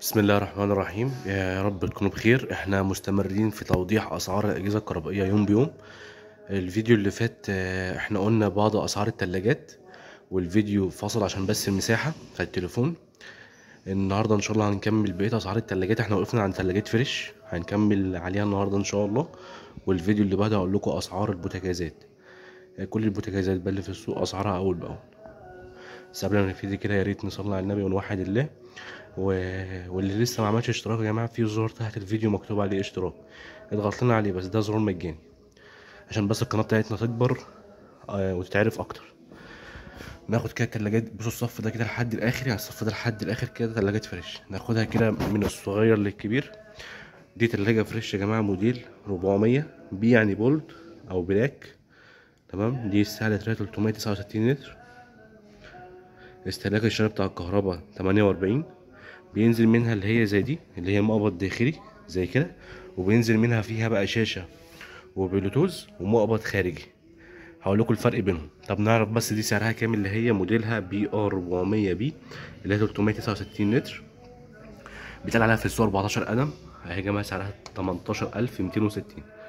بسم الله الرحمن الرحيم يا رب تكونوا بخير احنا مستمرين في توضيح اسعار الاجهزه الكهربائيه يوم بيوم الفيديو اللي فات آه، احنا قلنا بعض اسعار التلاجات والفيديو فصل عشان بس المساحه بتاع التليفون النهارده ان شاء الله هنكمل بقيه اسعار التلاجات احنا وقفنا عند تلاجات فريش هنكمل عليها النهارده ان شاء الله والفيديو اللي بعده هقول لكم اسعار البوتاجازات آه، كل البوتاجازات بقى اللي في السوق اسعارها اول باول بس قبل ما نبتدي كده يا ريت نصلي على النبي ونوحد الله و... واللي لسه ما عملش اشتراك يا جماعه في زرار تحت الفيديو مكتوب عليه اشتراك اضغط لنا عليه بس ده زرار مجاني عشان بس القناه بتاعتنا تكبر آه، وتتعرف اكتر ناخد كده تلاجات بصوا الصف ده كده لحد الاخر يعني الصف ده لحد الاخر كده تلاجات فريش ناخدها كده من الصغير للكبير دي تلاجة فريش يا جماعة موديل 400 بي يعني بولد أو بلاك تمام دي السعر 369 لتر استهلاك الشارع بتاع الكهرباء 48 بينزل منها اللي هي زي دي اللي هي مقبض داخلي زي كده وبينزل منها فيها بقى شاشة وبلوتوز ومقبض خارجي هقول لكم الفرق بينهم طب نعرف بس دي سعرها كام اللي هي موديلها بي ار 400 بي اللي هي 369 لتر بيتقال عليها في السوق 14 قدم اهي يا جماعه سعرها 18260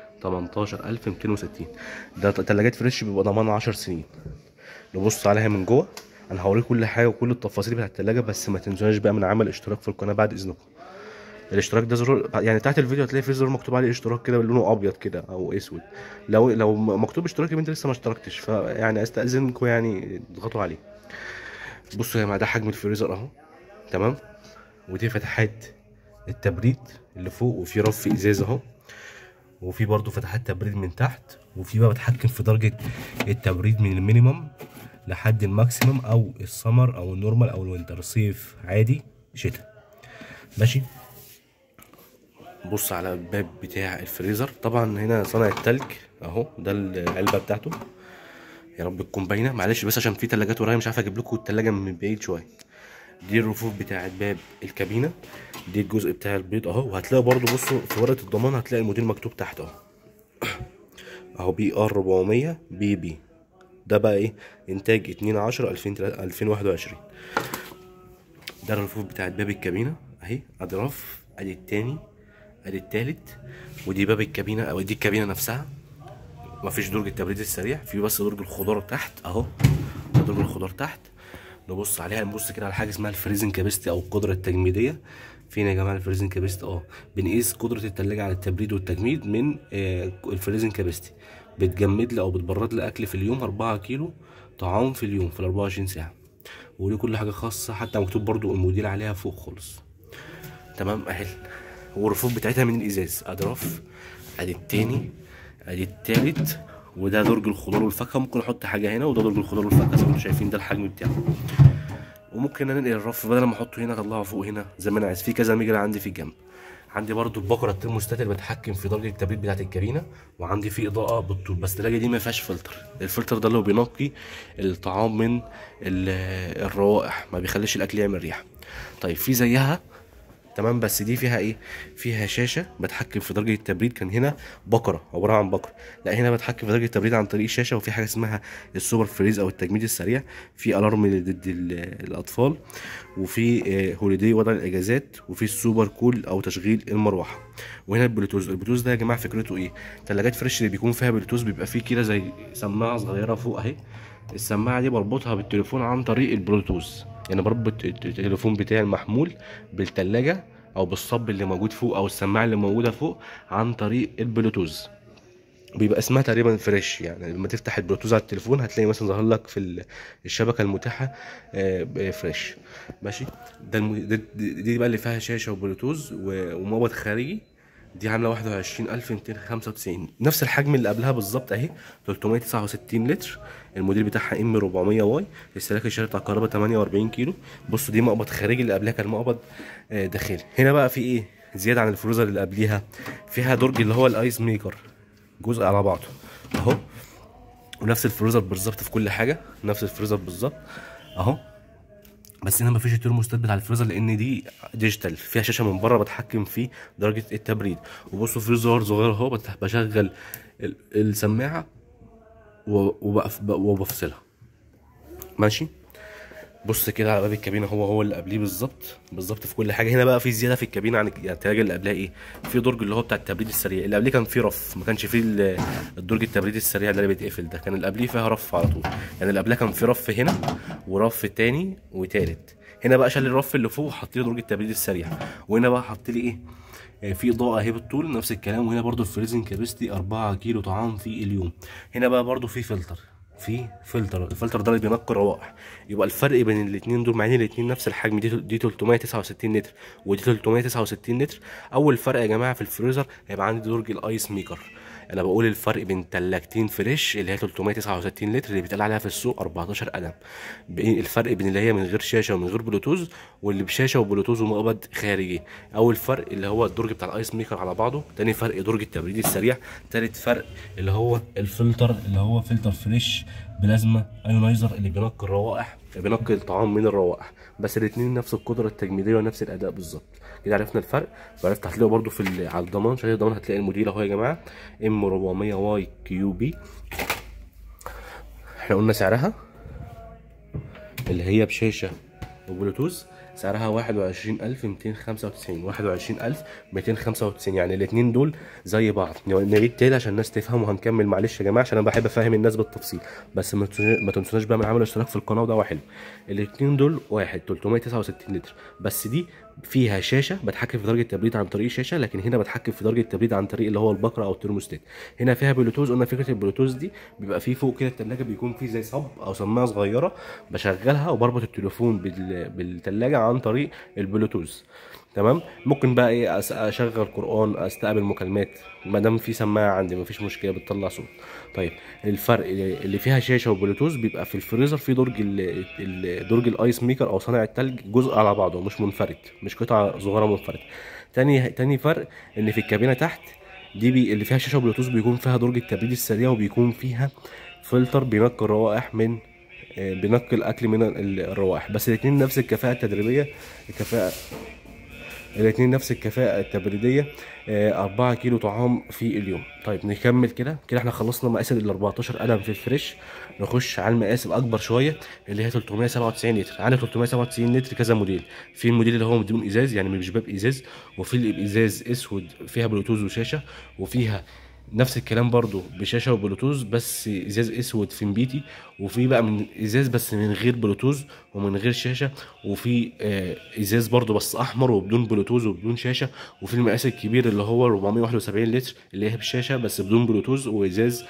18260 ده تلاجات فريش بيبقى ضمان 10 سنين نبص عليها من جوه انا هوريكم كل حاجه وكل التفاصيل بتاعت التلاجة بس ما تنسوناش بقى من عمل اشتراك في القناه بعد اذنكم الاشتراك ده زرار يعني تحت الفيديو هتلاقي في زرار مكتوب عليه اشتراك كده بلونه ابيض كده او اسود لو لو مكتوب اشتراك يبقى انت لسه ما اشتركتش فيعني استاذنكم يعني اضغطوا عليه بصوا يا جماعه ده حجم الفريزر اهو تمام ودي فتحات التبريد اللي فوق وفي رف ازاز اهو وفي برضو فتحات تبريد من تحت وفي بقى بتحكم في درجة التبريد من المينيمم لحد الماكسيمم او السمر او النورمال او الوينتر صيف عادي شتاء ماشي بص على الباب بتاع الفريزر طبعا هنا صنع التلج اهو ده العلبة بتاعته يا رب تكون باينة معلش بس عشان في تلاجات ورايا مش عارف اجيب لكم التلاجة من بعيد شوية دي الرفوف بتاعت باب الكابينة دي الجزء بتاع البيض اهو وهتلاقي برضو بصوا في ورقة الضمان هتلاقي الموديل مكتوب تحت اهو اهو بي ار 400 بي بي ده بقى ايه انتاج 2 10 2021 ده الرفوف بتاعت باب الكابينة اهي ادي رف ادي التاني ادي التالت ودي باب الكابينة او دي الكابينة نفسها مفيش درج التبريد السريع في بس درج الخضار تحت اهو ده درج الخضار تحت نبص عليها نبص كده على حاجه اسمها الفريزنج كابستي او القدره التجميديه فين يا جماعه الفريزنج كابستي اه بنقيس قدره التلاجة على التبريد والتجميد من آه الفريزنج كابستي بتجمد لي او بتبرد لي اكل في اليوم 4 كيلو طعام في اليوم في ال 24 ساعه ودي كل حاجه خاصه حتى مكتوب برضو الموديل عليها فوق خالص تمام اهي والرفوف بتاعتها من الازاز ادي رف ادي التاني ادي التالت وده درج الخضار والفاكهه ممكن احط حاجه هنا وده درج الخضار والفاكهه زي ما انتم شايفين ده الحجم بتاعه وممكن انقل الرف بدل ما احطه هنا اطلعه فوق هنا زي ما انا عايز في كذا مجرى عندي في الجنب عندي برضو البقرة الترموستات اللي بتحكم في درجة التبريد بتاعت الكابينة وعندي في إضاءة بالطول بس التلاجة دي ما فيهاش فلتر الفلتر ده اللي بينقي الطعام من الروائح ما بيخليش الأكل يعمل ريحة طيب في زيها تمام بس دي فيها ايه فيها شاشه بتحكم في درجه التبريد كان هنا بقره عباره عن بقره لا هنا بتحكم في درجه التبريد عن طريق الشاشه وفي حاجه اسمها السوبر فريز او التجميد السريع في الارم ضد الاطفال وفي هوليدي وضع الاجازات وفي السوبر كول او تشغيل المروحه وهنا البلوتوز البلوتوز ده يا جماعه فكرته ايه تلاجات فريش اللي بيكون فيها بلوتوز بيبقى فيه كده زي سماعه صغيره فوق اهي السماعه دي بربطها بالتليفون عن طريق البلوتوز يعني بربط التليفون بتاعي المحمول بالتلاجة او بالصب اللي موجود فوق او السماعه اللي موجوده فوق عن طريق البلوتوز بيبقى اسمها تقريبا فريش يعني لما تفتح البلوتوز على التليفون هتلاقي مثلا ظهر لك في الشبكه المتاحه فريش ماشي ده الم... دي بقى اللي فيها شاشه وبلوتوز ومقبض خارجي دي عامله 21295 نفس الحجم اللي قبلها بالظبط اهي 369 لتر الموديل بتاعها ام 400 واي استهلاك الشارع بتاع الكهرباء 48 كيلو بصوا دي مقبض خارجي اللي قبلها كان مقبض داخلي هنا بقى في ايه زياده عن الفروزر اللي قبليها فيها درج اللي هو الايس ميكر جزء على بعضه اهو ونفس الفروزر بالظبط في كل حاجه نفس الفروزر بالظبط اهو بس هنا مفيش الترموستات بتاع الفريزر لان دي ديجيتال فيها شاشه من بره بتحكم في درجه التبريد وبصوا في زرار صغير اهو بشغل السماعه وبفصلها ماشي بص كده على باب الكابينه هو هو اللي قبليه بالظبط بالظبط في كل حاجه هنا بقى في زياده في الكابينه عن التلاجه اللي قبلها ايه في درج اللي هو بتاع التبريد السريع اللي قبليه كان فيه رف ما كانش فيه ال- الدرج التبريد السريع ده اللي بيتقفل ده كان اللي قبليه فيها رف على طول يعني اللي قبلها كان فيه رف هنا ورف تاني وتالت هنا بقى شال الرف اللي فوق وحط لي درج التبريد السريع وهنا بقى حط لي ايه آه، في اضاءه اهي بالطول نفس الكلام وهنا برضو الفريزنج كابستي 4 كيلو طعام في اليوم هنا بقى برضو في فلتر في فلتر الفلتر ده اللي بينقي الروائح يبقى الفرق بين الاثنين دول مع ان الاثنين نفس الحجم دي دي 369 لتر ودي 369 لتر اول فرق يا جماعه في الفريزر هيبقى عندي درج الايس ميكر انا بقول الفرق بين تلاجتين فريش اللي هي 369 لتر اللي بيتقال عليها في السوق 14 قدم بين الفرق بين اللي هي من غير شاشه ومن غير بلوتوث واللي بشاشه وبلوتوث ومقبض خارجي اول فرق اللي هو الدرج بتاع الايس ميكر على بعضه تاني فرق درج التبريد السريع تالت فرق اللي هو الفلتر اللي هو فلتر فريش بلازما ايونايزر اللي بينقي الروائح بينقي الطعام من الروائح بس الاثنين نفس القدره التجميديه ونفس الاداء بالظبط كده عرفنا الفرق وعرفت هتلاقوا برده في ال- على الضمان شاشه الضمان هتلاقي الموديل اهو يا جماعه ام 400 واي كيو بي احنا قلنا سعرها اللي هي بشاشه وبلوتوث سعرها 21295 21295 يعني الاثنين دول زي بعض نعيد تاني عشان الناس تفهم وهنكمل معلش يا جماعه عشان انا بحب افهم الناس بالتفصيل بس ما تنسوناش- ما تنسوناش بقى من عمل اشتراك في القناه وده حلو الاثنين دول واحد 369 لتر بس دي فيها شاشه بتحكم في درجه التبريد عن طريق الشاشه لكن هنا بتحكم في درجه التبريد عن طريق اللي هو البقره او الترموستات هنا فيها بلوتوث قلنا فكره البلوتوث دي بيبقى فيه فوق كده الثلاجه بيكون فيه زي صب او سماعه صغيره بشغلها وبربط التليفون بال... بالثلاجه عن طريق البلوتوث تمام ممكن بقى ايه أس- اشغل قران استقبل مكالمات ما دام في سماعه عندي مفيش مشكله بتطلع صوت طيب الفرق اللي فيها شاشه وبلوتوث بيبقى في الفريزر في درج ال- ال- درج الايس ميكر او صانع التلج جزء على بعضه مش منفرد مش قطعه صغيره منفرده تاني تاني فرق ان في الكابينه تحت دي بي اللي فيها شاشه وبلوتوث بيكون فيها درج التبريد السريع وبيكون فيها فلتر بينقي الروائح من آه، بينقي الاكل من ال- الروائح بس الاثنين نفس الكفاءه التدريبيه الكفاءه الاثنين نفس الكفاءة التبريدية 4 كيلو طعام في اليوم طيب نكمل كده كده احنا خلصنا مقاس ال 14 قلم في الفريش نخش على المقاس الاكبر شويه اللي هي 397 لتر عندنا 397 لتر كذا موديل في الموديل اللي هو بدون ازاز يعني مش باب ازاز وفي اللي بازاز اسود فيها بلوتوث وشاشه وفيها نفس الكلام برضو بشاشه وبلوتوث بس ازاز اسود في مبيتي وفي بقى من ازاز بس من غير بلوتوث ومن غير شاشه وفي آه، ازاز برضو بس احمر وبدون بلوتوث وبدون شاشه وفي المقاس الكبير اللي هو 471 لتر اللي هي بشاشه بس بدون بلوتوث وازاز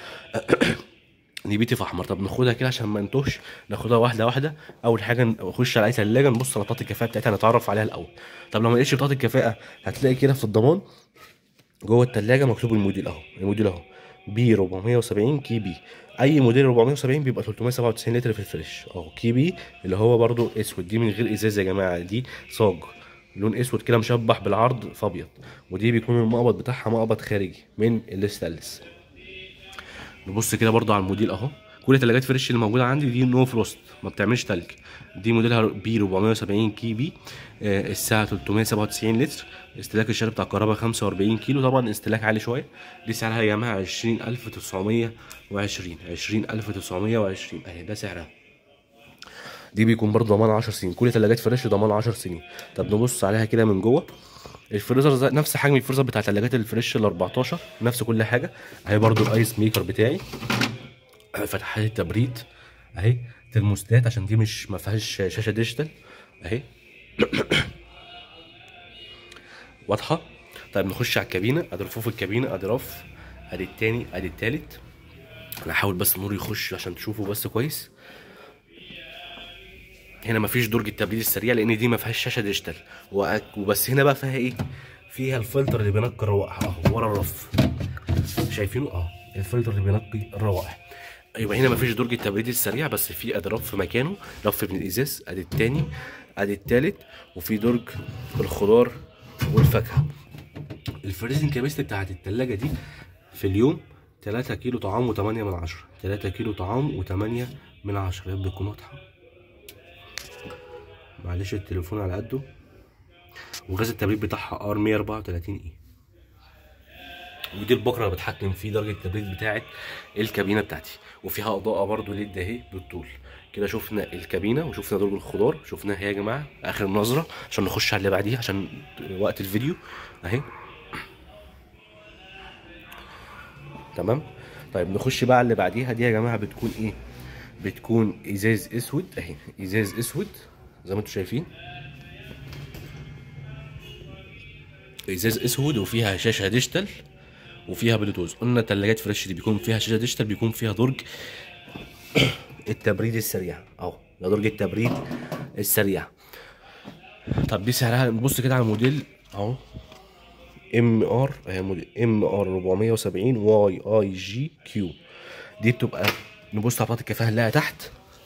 نبيتي في احمر طب ناخدها كده عشان ما نتوهش ناخدها واحده واحده اول حاجه نخش على اي ثلاجه نبص على بطاقه الكفاءه بتاعتها نتعرف عليها الاول طب لو ما لقيتش بطاقه الكفاءه هتلاقي كده في الضمان جوه التلاجة مكتوب الموديل اهو الموديل اهو بي 470 كي بي اي موديل 470 بيبقى 397 لتر في الفريش اهو كي بي اللي هو برضو اسود دي من غير ازاز يا جماعه دي صاج لون اسود كده مشبح بالعرض في ابيض ودي بيكون المقبض بتاعها مقبض خارجي من الاستانلس نبص كده برضو على الموديل اهو كل التلاجات فريش اللي موجوده عندي دي نو فروست ما بتعملش تلج دي موديلها بي 470 كي بي آه، الساعه 397 لتر استهلاك الشارع بتاع الكهرباء 45 كيلو طبعا استهلاك عالي شويه دي سعرها يا جماعه 20920 20920 اهي ده سعرها دي بيكون برضه ضمان 10 سنين كل تلاجات فريش ضمان 10 سنين طب نبص عليها كده من جوه الفريزر زي نفس حجم الفريزر بتاع تلاجات الفريش ال 14 نفس كل حاجه اهي برضه الايس ميكر بتاعي فتحات التبريد اهي ترموستات عشان دي مش ما فيهاش شاشه ديجيتال اهي واضحه طيب نخش على الكابينه ادي رفوف الكابينه ادي رف ادي التاني ادي التالت انا هحاول بس النور يخش عشان تشوفوا بس كويس هنا مفيش درج التبريد السريع لان دي ما فيهاش شاشه ديجيتال وأك- وبس هنا بقى فيها ايه فيها الفلتر اللي بينقي الروائح اهو ورا الرف شايفينه اه الفلتر اللي بينقي الروائح يبقى هنا مفيش درج التبريد السريع بس في ادي رف مكانه رف من الازاز ادي التاني ادي التالت وفي درج الخضار والفاكهه الفريزنج كاباسيتي بتاعت التلاجة دي في اليوم 3 كيلو طعام و8 من عشرة 3 كيلو طعام و8 من عشرة يبقى تكون واضحة معلش التليفون على قده وغاز التبريد بتاعها ار 134 اي ودي البكره اللي بتحكم فيه درجه التبريد بتاعه الكابينه بتاعتي وفيها اضاءه برده ليد اهي بالطول كده شفنا الكابينه وشفنا درج الخضار شفناها اهي يا جماعه اخر نظره عشان نخش على اللي بعديها عشان وقت الفيديو اهي تمام طيب نخش بقى على اللي بعديها دي يا جماعه بتكون ايه بتكون ازاز اسود اهي ازاز اسود زي ما انتم شايفين ازاز اسود وفيها شاشه ديجيتال وفيها بلوتوث قلنا تلاجات فريش دي بيكون فيها شاشه ديجيتال بيكون فيها درج التبريد السريع اهو ده درج التبريد السريع طب دي سعرها نبص كده على الموديل اهو ام ار اهي موديل ام ار 470 واي اي جي كيو دي بتبقى نبص على بطاقه الكفاءه نلاقيها تحت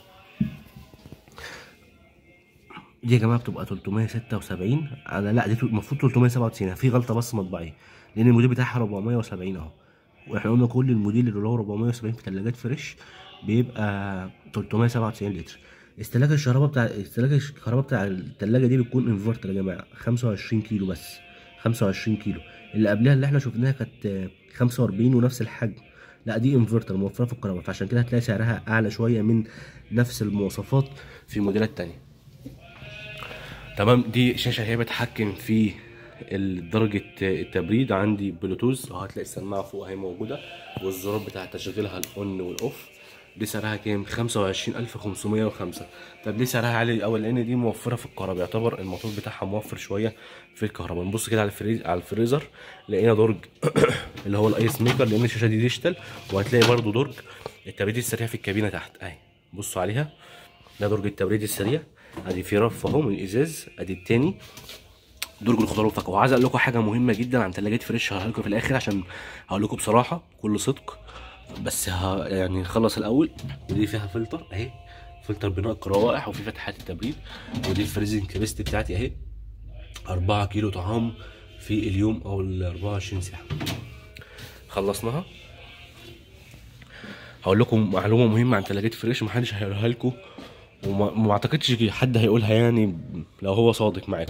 دي يا جماعه بتبقى 376 انا لا دي المفروض 397 في غلطه بس مطبعيه لان الموديل بتاعها 470 اهو واحنا قلنا كل الموديل اللي هو 470 في ثلاجات فريش بيبقى 397 لتر استهلاك الكهرباء بتاع استهلاك الكهرباء بتاع الثلاجه دي بتكون انفرتر يا جماعه 25 كيلو بس 25 كيلو اللي قبلها اللي احنا شفناها كانت 45 ونفس الحجم لا دي انفرتر موفره في الكهرباء فعشان كده هتلاقي سعرها اعلى شويه من نفس المواصفات في موديلات تانية تمام دي شاشه هي بتحكم في درجة التبريد عندي بلوتوث اهو هتلاقي السماعة فوق اهي موجودة والزرار بتاع تشغيلها الاون والاوف دي سعرها كام؟ 25505 طب ليه سعرها عالي الاول؟ لان دي موفره في الكهرباء يعتبر الموتور بتاعها موفر شويه في الكهرباء نبص كده على الفريز على الفريزر لقينا درج اللي هو الايس ميكر لان الشاشه دي ديجيتال وهتلاقي برده درج التبريد السريع في الكابينه تحت اهي بصوا عليها ده درج التبريد السريع ادي في رف اهو من الازاز ادي التاني درج الخضار والفاكهه وعايز اقول لكم حاجه مهمه جدا عن ثلاجات فريش هقولها لكم في الاخر عشان هقول لكم بصراحه بكل صدق بس ها يعني نخلص الاول ودي فيها فلتر اهي فلتر بناء روائح وفي فتحات التبريد ودي الفريزنج كابيستي بتاعتي اهي 4 كيلو طعام في اليوم او ال 24 ساعه خلصناها هقول لكم معلومه مهمه عن ثلاجات فريش محدش هيقولها لكم وما اعتقدش حد هيقولها يعني لو هو صادق معاكم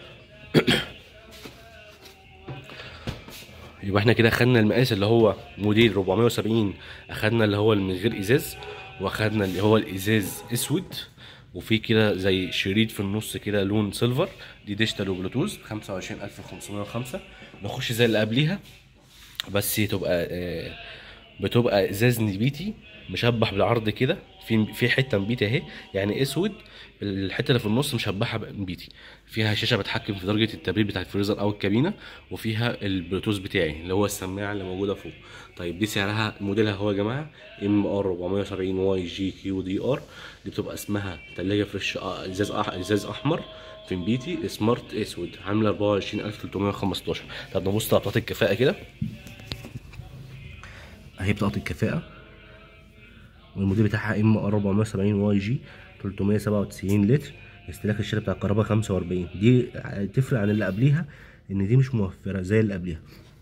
يبقى احنا كده خدنا المقاس اللي هو موديل 470 اخدنا اللي هو من غير ازاز واخدنا اللي هو الازاز اسود وفي كده زي شريط في النص كده لون سيلفر دي ديجيتال وبلوتوث ب 25505 نخش زي اللي قبليها بس تبقى آه بتبقى ازاز نبيتي مشبح بالعرض كده في في حته نبيتي اهي يعني اسود الحته اللي في النص مشبحه بنبيتي فيها شاشه بتحكم في درجه التبريد بتاع الفريزر او الكابينه وفيها البلوتوث بتاعي اللي هو السماعه اللي موجوده فوق طيب دي سعرها موديلها هو يا جماعه ام ار 470 واي جي كيو دي ار دي بتبقى اسمها ثلاجه فريش ازاز ازاز احمر في بيتي سمارت اسود عامله 24315 طب نبص على بطاقه الكفاءه كده اهي بطاقه الكفاءه والموديل بتاعها ام ار 470 واي جي 397 لتر استهلاك الشارع بتاع الكهرباء 45 دي تفرق عن اللي قبليها ان دي مش موفره زي اللي قبليها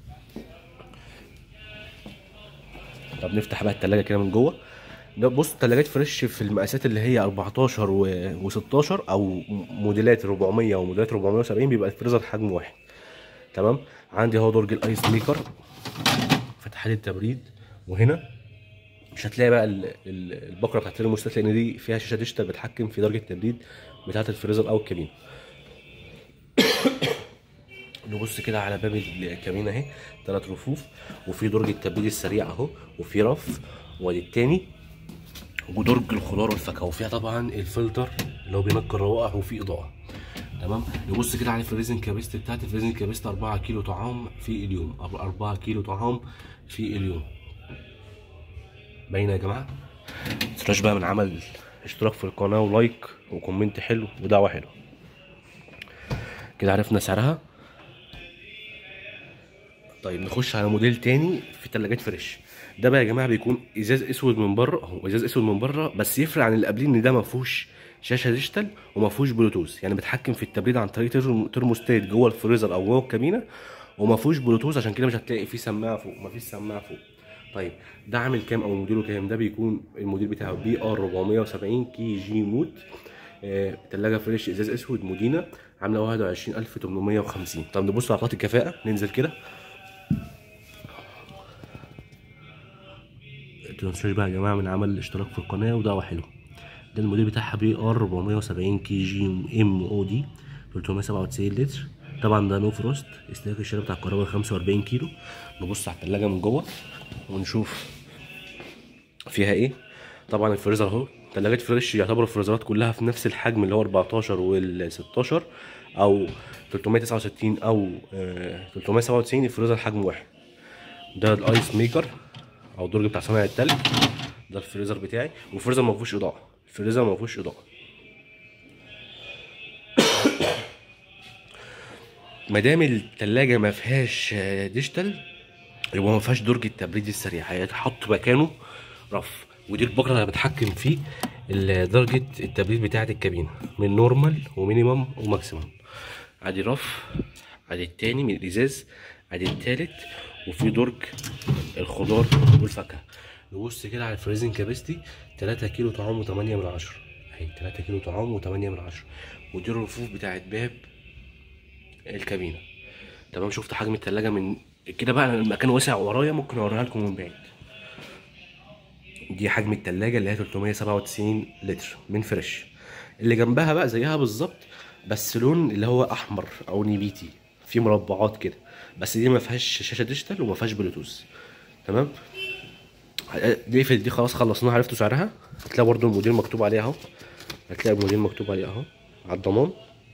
طب نفتح بقى التلاجة كده من جوه ده بص تلاجات فريش في المقاسات اللي هي 14 و 16 او موديلات 400 وموديلات 470 بيبقى الفريزر حجم واحد تمام عندي اهو درج الايس ميكر فتحات التبريد وهنا مش هتلاقي بقى البكره بتاعت الترموستات لان دي فيها شاشه ديجيتال بتحكم في درجه التبريد بتاعه الفريزر او الكابينه نبص كده على باب الكابينه اهي ثلاث رفوف وفي درج التبريد السريع اهو وفي رف وادي التاني ودرج الخضار والفاكهه وفيها طبعا الفلتر اللي هو بينقي الروائح وفيه اضاءه تمام نبص كده على الفريزنج كابيست بتاعت الفريزنج كابيست 4 كيلو طعام في اليوم 4 كيلو طعام في اليوم باينه يا جماعه متنساش بقى من عمل اشتراك في القناه ولايك وكومنت حلو ودعوه حلوه كده عرفنا سعرها طيب نخش على موديل تاني في تلاجات فريش ده بقى يا جماعه بيكون ازاز اسود من بره اهو ازاز اسود من بره بس يفرق عن اللي قبليه ان ده ما فيهوش شاشه ديجيتال وما فيهوش بلوتوث يعني بتحكم في التبريد عن طريق ترموستات جوه الفريزر او جوه الكابينه وما فيهوش بلوتوث عشان كده مش هتلاقي فيه سماعه فوق ما فيش سماعه فوق طيب ده عامل كام او موديله كام ده بيكون الموديل بتاعه بي ار 470 كي جي مود آه تلاجة فريش ازاز اسود مودينا عامله 21850 طب نبص على بطاقه الكفاءه ننزل كده متنسوش بقى يا جماعه من عمل الاشتراك في القناه ودعوه حلوه ده الموديل بتاعها بي ار 470 كي جي ام او دي 397 لتر طبعا ده نو فروست استهلاك الشارع بتاع الكهرباء 45 كيلو نبص على التلاجة من جوه ونشوف فيها ايه طبعا الفريزر اهو تلاجات فريش يعتبر الفريزرات كلها في نفس الحجم اللي هو 14 وال 16 او 369 او آه 397 الفريزر حجم واحد ده الايس ميكر او الدرج بتاع صناعه التلج ده الفريزر بتاعي والفريزر ما فيهوش اضاءه الفريزر ما فيهوش اضاءه ما دام التلاجة ما فيهاش آه، ديجيتال يبقى ما فيهاش درج التبريد السريع هيتحط مكانه رف ودي البكره اللي بتحكم فيه ال- درجة التبريد بتاعة الكابينة من نورمال ومينيمم وماكسيمم ادي رف ادي التاني من الازاز ادي التالت وفي درج الخضار والفاكهة نبص كده على الفريزنج كابستي 3 كيلو طعام و8 من عشرة اهي 3 كيلو طعام و8 من عشرة ودي الرفوف بتاعت باب الكابينة تمام شفت حجم التلاجة من كده بقى المكان واسع ورايا ممكن اوريها لكم من بعيد دي حجم التلاجة اللي هي 397 لتر من فريش اللي جنبها بقى زيها بالظبط بس لون اللي هو احمر او نبيتي في مربعات كده بس دي ما فيهاش شاشه ديجيتال وما فيهاش بلوتوث تمام دي في دي خلاص خلصناها عرفتوا سعرها هتلاقي برضو الموديل مكتوب عليها اهو هتلاقي الموديل مكتوب عليه اهو على الضمان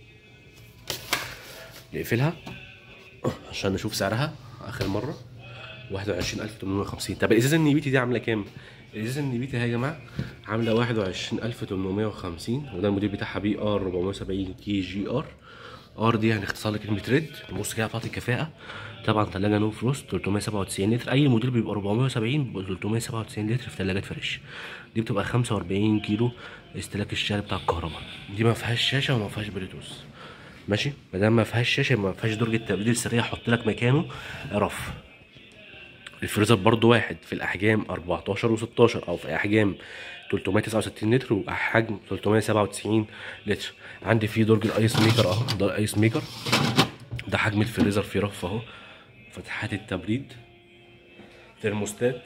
نقفلها عشان نشوف سعرها اخر مره 21850 طب الازازه النبيتي دي عامله كام الازازه النبيتي اهي يا جماعه عامله 21850 وده الموديل بتاعها بي ار 470 كي جي ار ار دي يعني اختصار لكلمه ريد نبص كده بتاعت الكفاءه طبعا ثلاجه نو فروست 397 لتر اي موديل بيبقى 470 بيبقى 397 لتر في ثلاجات فريش دي بتبقى 45 كيلو استهلاك الشارع بتاع الكهرباء دي ما فيهاش شاشه وما فيهاش بلوتوث ماشي ما دام ما فيهاش شاشه ما فيهاش درجه تبريد السريع احط لك مكانه رف الفريزر برضو واحد في الاحجام 14 و16 او في احجام 369 لتر وحجم 397 لتر عندي فيه درج الايس ميكر اهو ده الايس ميكر ده حجم الفريزر في رف اهو فتحات التبريد ترموستات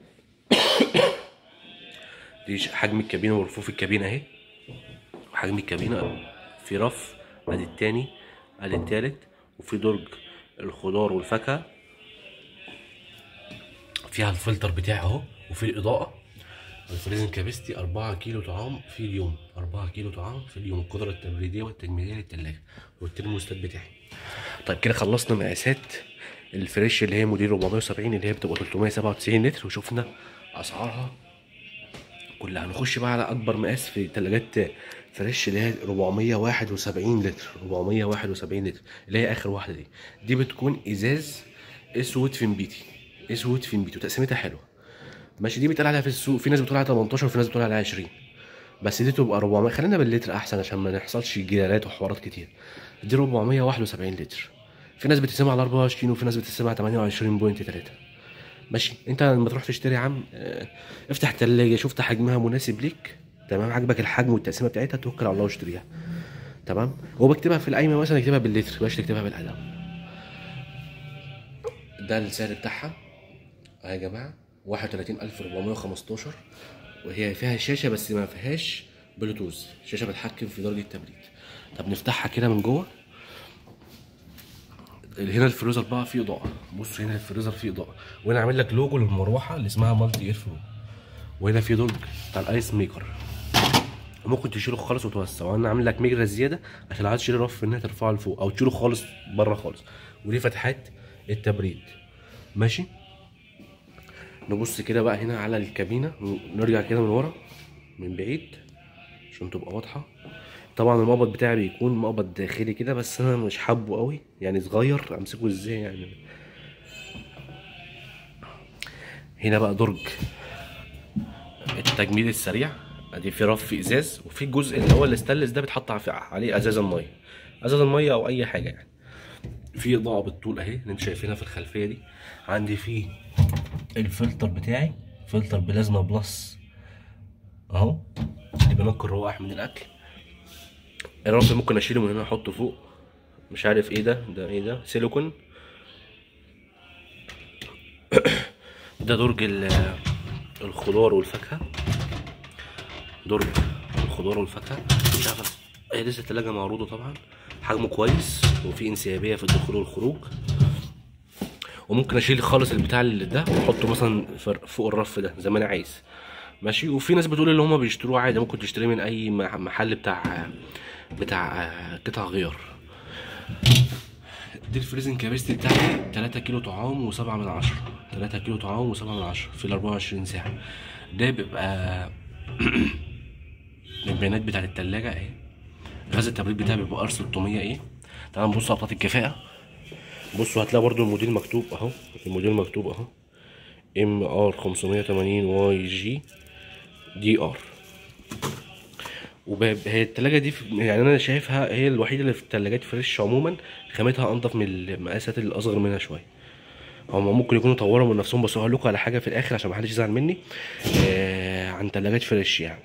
دي ش- حجم الكابينه ورفوف الكابينه اهي وحجم الكابينه في رف ادي التاني ادي التالت وفي درج الخضار والفاكهه فيها الفلتر بتاعي اهو وفي الاضاءه الفريزنج كابستي 4 كيلو طعام في اليوم 4 كيلو طعام في اليوم القدره التبريديه والتجميليه للثلاجه والترموستات بتاعي طيب كده خلصنا مقاسات الفريش اللي هي موديل 470 اللي هي بتبقى 397 لتر وشفنا اسعارها كلها هنخش بقى على اكبر مقاس في ثلاجات فريش اللي هي 471 لتر 471 لتر اللي هي اخر واحده دي دي بتكون ازاز اسود فينبيتي اسود فينبيتي وتقسيمتها حلوه ماشي دي بيتقال عليها في السوق في ناس بتقول عليها 18 وفي ناس بتقول عليها 20 بس دي تبقى 400 خلينا باللتر احسن عشان ما نحصلش جدالات وحوارات كتير دي 471 لتر في ناس بتقسمها على 24 وفي ناس بتقسمها على 28.3 ماشي انت لما تروح تشتري يا عم اه، افتح التلاجة شفت حجمها مناسب ليك تمام عجبك الحجم والتقسيمه بتاعتها توكل على الله واشتريها تمام هو بكتبها في القايمه مثلا اكتبها باللتر بلاش تكتبها بالقلم ده السعر بتاعها اهي يا جماعه 31415 وهي فيها شاشه بس ما فيهاش بلوتوث شاشه بتحكم في درجه التبريد طب نفتحها كده من جوه هنا الفريزر بقى فيه اضاءه بص هنا الفريزر فيه اضاءه وهنا عامل لك لوجو للمروحه اللي اسمها مالتي اير فلو وهنا في درج بتاع الايس ميكر ممكن تشيله خالص وتوسع وانا عامل لك مجرى زياده عشان لو عايز تشيل الرف انها ترفعه لفوق او تشيله خالص بره خالص ودي فتحات التبريد ماشي نبص كده بقى هنا على الكابينه نرجع كده من ورا من بعيد عشان تبقى واضحه طبعا المقبض بتاعي بيكون مقبض داخلي كده بس انا مش حابه قوي يعني صغير امسكه ازاي يعني هنا بقى درج التجميل السريع ادي في رف ازاز وفي الجزء اللي هو الاستانلس ده بيتحط على- عليه ازاز الميه ازاز الميه او اي حاجه يعني في اضاءه بالطول اهي اللي انتوا شايفينها في الخلفيه دي عندي فيه الفلتر بتاعي فلتر بلازما بلس اهو اللي بينقي الروائح من الاكل الرف ممكن اشيله من هنا احطه فوق مش عارف ايه ده ده ايه ده سيليكون ده درج ال- الخضار والفاكهه درج الخضار والفاكهه مش عارف هي لسه التلاجة معروضة طبعا حجمه كويس وفي انسيابية في الدخول والخروج وممكن اشيل خالص البتاع اللي ده واحطه مثلا فر- فوق الرف ده زي ما انا عايز ماشي وفي ناس بتقول اللي هما بيشتروه عادي ممكن تشتريه من اي مح- محل بتاع بتاع قطع غيار دي الفريزنج كاباسيتي بتاعتي 3 كيلو طعام و7 من عشرة 3 كيلو طعام و7 من عشرة في ال 24 ساعة ده بيبقى البيانات بتاعت التلاجة اهي غاز التبريد بتاعي بيبقى ار 600 ايه تعال نبص على بطاقة الكفاءة بصوا هتلاقي برضو الموديل مكتوب اهو الموديل مكتوب اهو ام ار 580 واي جي دي ار وهي التلاجة دي في- يعني انا شايفها هي الوحيدة اللي في التلاجات فريش عموما خامتها انضف من المقاسات الاصغر منها شوية هما ممكن يكونوا طوروا من نفسهم بس هقول لكم على حاجة في الاخر عشان محدش يزعل مني آه عن تلاجات فريش يعني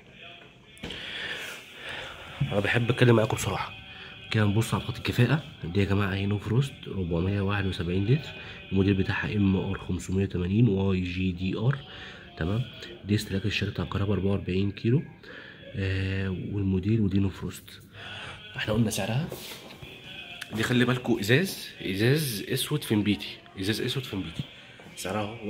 انا بحب اتكلم معاكم بصراحه كده نبص على بطاقه الكفاءه دي يا جماعه هي نو فروست 471 لتر الموديل بتاعها ام ار 580 واي جي دي ار تمام دي استهلاك الشركه بتاع الكهرباء 44 كيلو آه والموديل ودي نو فروست احنا قلنا سعرها دي خلي بالكوا ازاز ازاز اسود في نبيتي ازاز اسود في نبيتي سعرها اهو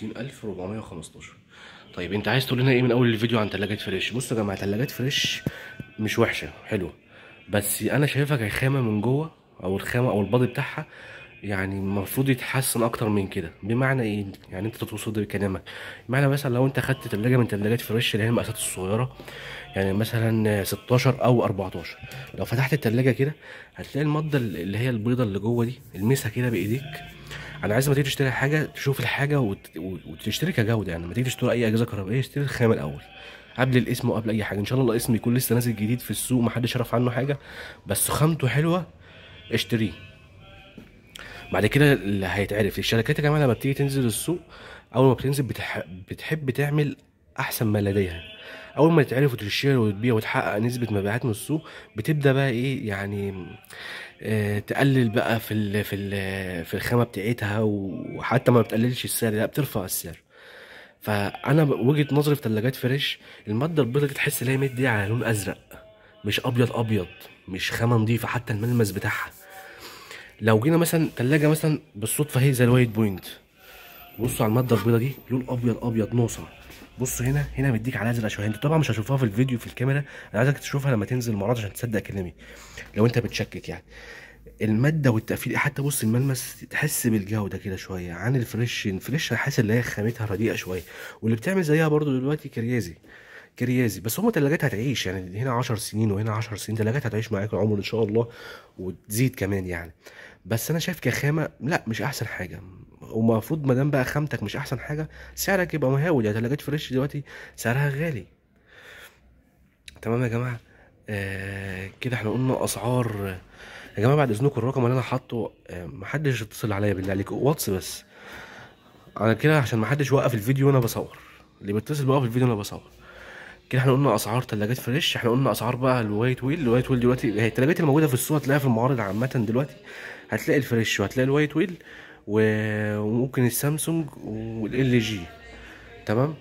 31415 طيب انت عايز تقول لنا ايه من اول الفيديو عن تلاجات فريش بصوا يا جماعه تلاجات فريش مش وحشه حلوه بس انا شايفها كخامه من جوه او الخامه او البادي بتاعها يعني المفروض يتحسن اكتر من كده بمعنى ايه يعني انت تقصد بكلامك بمعنى مثلا لو انت خدت تلاجه من تلاجات فريش اللي هي المقاسات الصغيره يعني مثلا 16 او 14 لو فتحت التلاجة كده هتلاقي المادة اللي هي البيضة اللي جوه دي المسها كده بايديك انا عايز ما تيجي تشتري حاجه تشوف الحاجه وت... وتشتري كجوده يعني لما تيجي تشتري اي اجهزه كهربائيه اشتري الخامه الاول قبل الاسم وقبل اي حاجه ان شاء الله الاسم يكون لسه نازل جديد في السوق محدش يعرف عنه حاجه بس خامته حلوه اشتريه بعد كده اللي هيتعرف الشركات يا جماعه لما بتيجي تنزل السوق اول ما بتنزل بتح... بتحب تعمل احسن ما لديها اول ما تتعرف وتشتري وتبيع وتحقق نسبه مبيعات من السوق بتبدا بقى ايه يعني آه، تقلل بقى في ال في ال في الخامه بتاعتها وحتى ما بتقللش السعر لا بترفع السعر فانا ب- وجهه نظري في ثلاجات فريش الماده البيضاء دي تحس ان هي مدي على لون ازرق مش ابيض ابيض مش خامه نظيفه حتى الملمس بتاعها لو جينا مثلا تلاجة مثلا بالصدفه هي زي الوايت بوينت بصوا على الماده البيضاء دي لون ابيض ابيض نوصل بصوا هنا هنا مديك على ازرق شويه انت طبعا مش هتشوفها في الفيديو في الكاميرا انا عايزك تشوفها لما تنزل المعرض عشان تصدق كلامي لو انت بتشكك يعني الماده والتقفيل حتى بص الملمس تحس بالجوده كده شويه عن الفريش الفريش انا حاسس ان هي خامتها رديئه شويه واللي بتعمل زيها برضو دلوقتي كريازي كريازي بس هم تلاجات هتعيش يعني هنا 10 سنين وهنا 10 سنين تلاجات هتعيش معاك العمر ان شاء الله وتزيد كمان يعني بس انا شايف كخامه لا مش احسن حاجه ومفروض ما دام بقى خامتك مش احسن حاجه سعرك يبقى مهاول يعني تلاجات فريش دلوقتي سعرها غالي تمام يا جماعه آه كده احنا قلنا اسعار يا جماعه بعد اذنكم الرقم اللي انا حاطه آه محدش يتصل عليا بالله عليك واتس بس انا كده عشان محدش يوقف الفيديو وانا بصور اللي بيتصل بيوقف الفيديو وانا بصور كده احنا قلنا اسعار تلاجات فريش احنا قلنا اسعار بقى الوايت ويل الوايت ويل دلوقتي هي التلاجات اللي موجوده في السوق هتلاقيها في المعارض عامه دلوقتي هتلاقي الفريش وهتلاقي الوايت ويل و- وممكن السامسونج والال جي تمام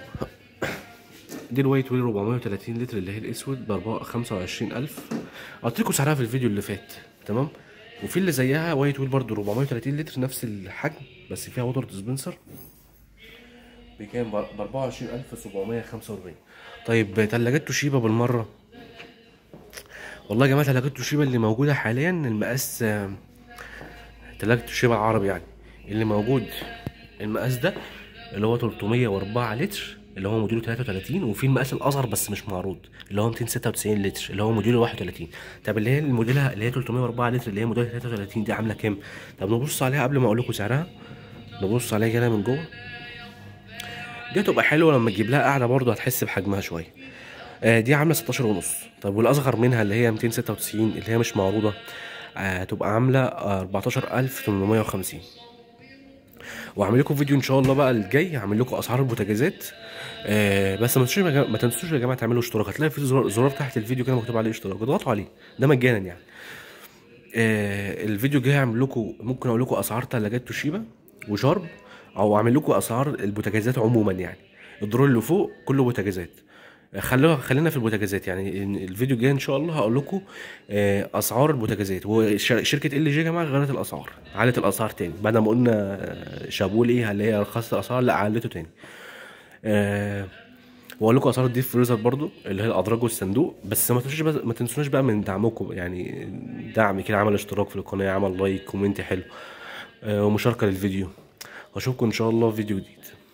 دي الوايت ويل 430 لتر اللي هي الاسود ب 25000 قلت لكم سعرها في الفيديو اللي فات تمام وفي اللي زيها وايت ويل برضو 430 لتر نفس الحجم بس فيها ووتر ديسبنسر بكام ب 24745 طيب تلاجات توشيبا بالمره والله يا جماعه تلاجات توشيبا اللي موجوده حاليا المقاس آه، تلاجة توشيبا العربي يعني اللي موجود المقاس ده اللي هو 304 لتر اللي هو موديله 33 وفي المقاس الاصغر بس مش معروض اللي هو 296 لتر اللي هو موديله 31 طب اللي هي الموديلها اللي هي 304 لتر اللي هي موديل 33 دي عامله كام طب نبص عليها قبل ما اقول لكم سعرها نبص عليها كده من جوه دي هتبقى حلوه لما تجيب لها قاعده برضه هتحس بحجمها شويه آه، دي عامله 16 ونص طب والاصغر منها اللي هي 296 اللي هي مش معروضه آه، هتبقى عامله آه، 14850 وهعمل لكم فيديو ان شاء الله بقى الجاي هعمل لكم اسعار البوتاجازات آه بس ما تنسوش يا جماعة- ما تنسوش يا جماعه تعملوا اشتراك هتلاقي في زرار, زرار تحت الفيديو كده مكتوب عليه اشتراك اضغطوا عليه ده مجانا يعني آه الفيديو الجاي هعمل لكم ممكن اقول لكم اسعار ثلاجات توشيبا وشارب او اعمل لكم اسعار البوتاجازات عموما يعني الدور اللي فوق كله بوتاجازات خلوها خلينا في البوتاجازات يعني إن الفيديو الجاي ان شاء الله هقول لكم آه، اسعار البوتاجازات وشركه ال جي يا جماعه غيرت الاسعار علت الاسعار تاني بعد ما قلنا آه، شابول ايه اللي هي رخصت الاسعار لا علته تاني أه واقول لكم اسعار الديب فريزر برضو اللي هي الادراج والصندوق بس ما تنسوش بقى ما تنسوناش بقى من دعمكم يعني دعم كده عمل اشتراك في القناه عمل لايك كومنت حلو أه ومشاركه للفيديو واشوفكم ان شاء الله في فيديو جديد